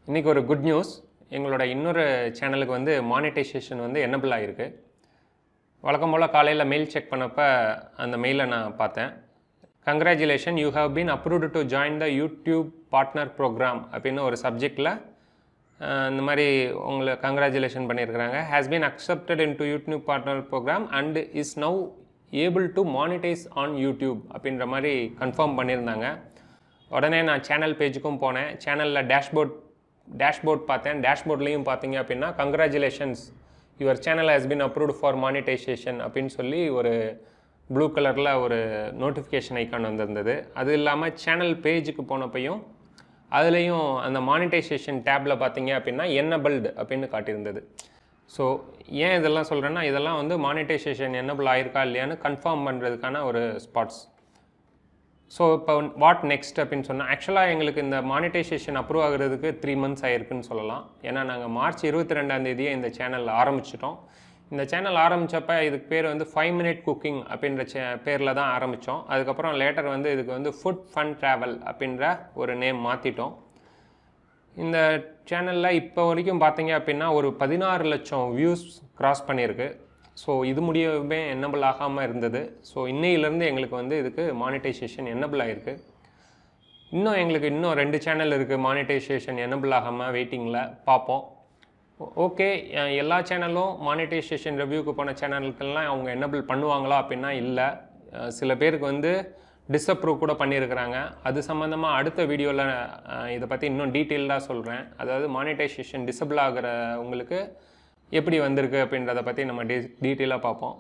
இன்றைக்கி ஒரு good news எங்களோட இன்னொரு சேனலுக்கு வந்து மானிட்டைசேஷன் வந்து என்னபிள் ஆகிருக்கு வழக்கம் போல் காலையில் மெயில் செக் பண்ணப்போ அந்த மெயிலை நான் பார்த்தேன் congratulation you have been approved to join the YouTube partner program அப்படின்னு ஒரு சப்ஜெக்டில் இந்த மாதிரி உங்களை கங்க்ராச்சுலேஷன் பண்ணியிருக்கிறாங்க has been accepted into YouTube partner program and is now able to monetise on YouTube அப்படின்ற மாதிரி கன்ஃபார்ம் பண்ணியிருந்தாங்க உடனே நான் சேனல் பேஜுக்கும் போனேன் சேனலில் டேஷ்போர்ட் டேஷ்போர்ட் பார்த்தேன் டேஷ்போர்ட்லேயும் பார்த்தீங்க அப்படின்னா congratulations your channel has been approved for monetisation அப்படின்னு சொல்லி ஒரு ப்ளூ கலரில் ஒரு நோட்டிஃபிகேஷன் ஐக்கான் வந்திருந்தது அது இல்லாமல் சேனல் பேஜுக்கு போனப்பையும் அதுலேயும் அந்த மானிட்டைசேஷன் டேப்பில் பார்த்தீங்க அப்படின்னா என்னபிள்டு அப்படின்னு காட்டியிருந்தது ஸோ ஏன் இதெல்லாம் சொல்கிறேன்னா இதெல்லாம் வந்து மானிட்டைசேஷன் என்னபிள் ஆயிருக்கா இல்லையான்னு கன்ஃபார்ம் பண்ணுறதுக்கான ஒரு ஸ்பாட்ஸ் ஸோ இப்போ வாட் நெக்ஸ்ட் அப்படின்னு சொன்னால் ஆக்சுவலாக எங்களுக்கு இந்த மானிட்டைசேஷன் அப்ரூவ் ஆகுறதுக்கு த்ரீ மந்த்ஸ் ஆயிருக்குன்னு சொல்லலாம் ஏன்னா நாங்கள் மார்ச் இருபத்தி ரெண்டாந்தேதியே இந்த சேனல் ஆரம்பிச்சிட்டோம் இந்த சேனல் ஆரம்பித்தப்ப இதுக்கு பேர் வந்து ஃபைவ் மினிட் குக்கிங் அப்படின்ற சே பேரில் தான் ஆரம்பித்தோம் அதுக்கப்புறம் லேட்டர் வந்து இதுக்கு வந்து ஃபுட் ஃபன் ட்ராவல் அப்படின்ற ஒரு நேம் மாற்றிட்டோம் இந்த சேனலில் இப்போ வரைக்கும் பார்த்தீங்க அப்படின்னா ஒரு பதினாறு லட்சம் வியூஸ் கிராஸ் பண்ணியிருக்கு ஸோ இது முடியவே என்னபிள் ஆகாமல் இருந்தது ஸோ இன்னையிலேருந்து எங்களுக்கு வந்து இதுக்கு மானிட்டைசேஷன் என்னபிள் ஆகிருக்கு இன்னும் எங்களுக்கு இன்னும் ரெண்டு சேனல் இருக்குது மானிட்டைசேஷன் என்னபிள் ஆகாமல் வெயிட்டிங்கில் பார்ப்போம் ஓகே எல்லா சேனலும் மானிட்டைசேஷன் ரிவ்யூக்கு போன சேனலுக்கெல்லாம் அவங்க என்னபிள் பண்ணுவாங்களா அப்படின்னா இல்லை சில பேருக்கு வந்து டிஸ்அப்ரூவ் கூட பண்ணியிருக்கிறாங்க அது சம்மந்தமாக அடுத்த வீடியோவில் இதை பற்றி இன்னும் டீட்டெயில்டாக சொல்கிறேன் அதாவது மானிட்டைசேஷன் டிசபிள் ஆகிற உங்களுக்கு எப்படி வந்திருக்கு அப்படின்றத பற்றி நம்ம டீ டீட்டெயிலாக பார்ப்போம்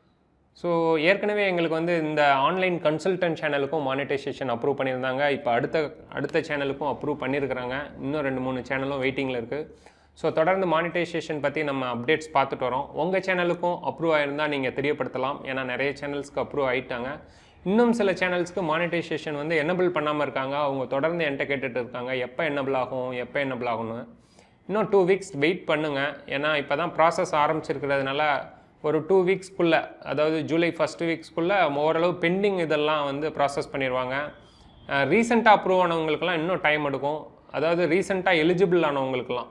ஸோ ஏற்கனவே எங்களுக்கு வந்து இந்த ஆன்லைன் கன்சல்டன்ட் சேனலுக்கும் மானிட்டைசேஷன் அப்ரூவ் பண்ணியிருந்தாங்க இப்போ அடுத்த அடுத்த சேனலுக்கும் அப்ரூவ் பண்ணியிருக்கிறாங்க இன்னும் ரெண்டு மூணு சேனலும் வெயிட்டிங்கில் இருக்குது ஸோ தொடர்ந்து மானிட்டைசேஷன் பற்றி நம்ம அப்டேட்ஸ் பார்த்துட்டு வரோம் உங்கள் சேனலுக்கும் அப்ரூவ் ஆயிருந்தால் நீங்கள் தெரியப்படுத்தலாம் ஏன்னா நிறைய சேனல்ஸ்க்கு அப்ரூவ் ஆகிட்டாங்க இன்னும் சில சேனல்ஸ்க்கு மானிட்டைசேஷன் வந்து என்னபிள் பண்ணாமல் இருக்காங்க அவங்க தொடர்ந்து என்கிட்ட கேட்டுட்டு இருக்காங்க எப்போ என்னபிள் ஆகும் எப்போ என்னபிள் ஆகும்னு இன்னும் டூ வீக்ஸ் வெயிட் பண்ணுங்கள் ஏன்னா இப்போ தான் ப்ராசஸ் ஆரம்பிச்சிருக்கிறதுனால ஒரு டூ வீக்ஸ்க்குள்ளே அதாவது ஜூலை ஃபஸ்ட்டு வீக்ஸ்க்குள்ளே ஓரளவு பெண்டிங் இதெல்லாம் வந்து ப்ராசஸ் பண்ணிடுவாங்க ரீசெண்டாக அப்ரூவ் ஆனவங்களுக்குலாம் இன்னும் டைம் எடுக்கும் அதாவது ரீசெண்டாக எலிஜிபிள் ஆனவங்களுக்குலாம்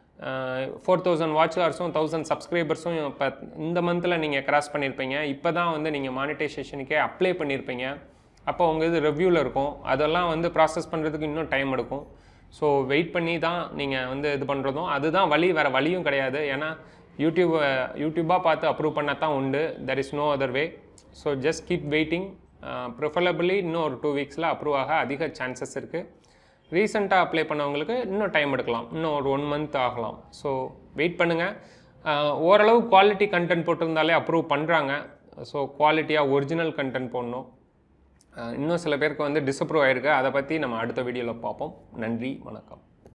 ஃபோர் தௌசண்ட் வாட்ச் ஹவர்ஸும் தௌசண்ட் சப்ஸ்கிரைபர்ஸும் இப்போ இந்த மந்தில் நீங்கள் கிராஸ் பண்ணியிருப்பீங்க இப்போ தான் வந்து நீங்கள் மானிட்டைசேஷனுக்கே அப்ளை பண்ணியிருப்பீங்க அப்போ உங்கள் இது ரிவ்யூவில் இருக்கும் அதெல்லாம் வந்து ப்ராசஸ் பண்ணுறதுக்கு இன்னும் டைம் எடுக்கும் ஸோ வெயிட் பண்ணி தான் நீங்கள் வந்து இது பண்ணுறதும் அதுதான் வழி வேறு வழியும் கிடையாது ஏன்னா யூடியூப் யூடியூப்பாக பார்த்து அப்ரூவ் பண்ண தான் உண்டு there is no other way so just keep waiting preferably இன்னும் ஒரு டூ வீக்ஸில் அப்ரூவ் ஆக அதிக சான்சஸ் இருக்குது ரீசெண்டாக அப்ளை பண்ணவங்களுக்கு இன்னும் டைம் எடுக்கலாம் இன்னும் ஒரு ஒன் மந்த் ஆகலாம் ஸோ வெயிட் பண்ணுங்கள் ஓரளவு குவாலிட்டி கண்டென்ட் போட்டிருந்தாலே அப்ரூவ் பண்ணுறாங்க ஸோ குவாலிட்டியாக ஒரிஜினல் கண்டென்ட் போடணும் இன்னும் சில பேருக்கு வந்து டிஸ்அப்ரூவ் ஆகிருக்கு அதை பற்றி நம்ம அடுத்த வீடியோவில் பார்ப்போம் நன்றி வணக்கம்